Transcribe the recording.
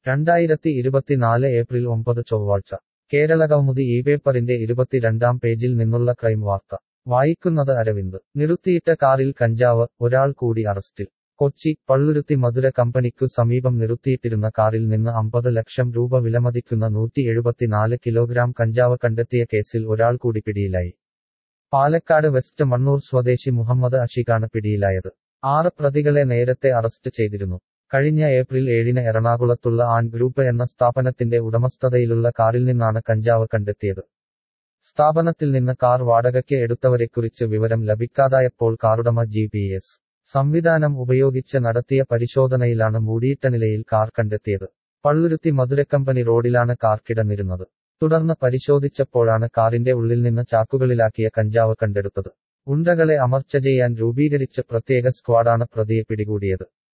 രണ്ടായിരത്തി ഇരുപത്തിനാല് ഏപ്രിൽ ഒമ്പത് ചൊവ്വാഴ്ച കേരളകൗമുദി ഈ പേപ്പറിന്റെ ഇരുപത്തിരണ്ടാം പേജിൽ നിന്നുള്ള ക്രൈം വാർത്ത വായിക്കുന്നത് അരവിന്ദ് നിർത്തിയിട്ട കാറിൽ കഞ്ചാവ് ഒരാൾ കൂടി അറസ്റ്റിൽ കൊച്ചി പള്ളുരുത്തി മധുര കമ്പനിക്കു സമീപം നിർത്തിയിട്ടിരുന്ന കാറിൽ നിന്ന് അമ്പത് ലക്ഷം രൂപ വിലമതിക്കുന്ന നൂറ്റി എഴുപത്തിനാല് കിലോഗ്രാം കഞ്ചാവ് കണ്ടെത്തിയ കേസിൽ ഒരാൾ കൂടി പിടിയിലായി പാലക്കാട് വെസ്റ്റ് മണ്ണൂർ സ്വദേശി മുഹമ്മദ് അഷിഖാണ് പിടിയിലായത് ആറ് പ്രതികളെ നേരത്തെ അറസ്റ്റ് ചെയ്തിരുന്നു കഴിഞ്ഞ ഏപ്രിൽ ഏഴിന് എറണാകുളത്തുള്ള ആൻ ഗ്രൂപ്പ് എന്ന സ്ഥാപനത്തിന്റെ ഉടമസ്ഥതയിലുള്ള കാറിൽ നിന്നാണ് കഞ്ചാവ് കണ്ടെത്തിയത് സ്ഥാപനത്തിൽ നിന്ന് കാർ വാടകയ്ക്ക് എടുത്തവരെക്കുറിച്ച് വിവരം ലഭിക്കാതായപ്പോൾ കാറുടമ ജി പി എസ് സംവിധാനം ഉപയോഗിച്ച് നടത്തിയ പരിശോധനയിലാണ് മൂടിയിട്ട നിലയിൽ കാർ കണ്ടെത്തിയത് പള്ളുരുത്തി മധുരക്കമ്പനി റോഡിലാണ് കാർ കിടന്നിരുന്നത് തുടർന്ന് പരിശോധിച്ചപ്പോഴാണ് കാറിന്റെ ഉള്ളിൽ നിന്ന് ചാക്കുകളിലാക്കിയ കഞ്ചാവ് കണ്ടെടുത്തത് ഗുണ്ടകളെ അമർച്ച ചെയ്യാൻ രൂപീകരിച്ച പ്രത്യേക സ്ക്വാഡാണ് പ്രതിയെ പിടികൂടിയത്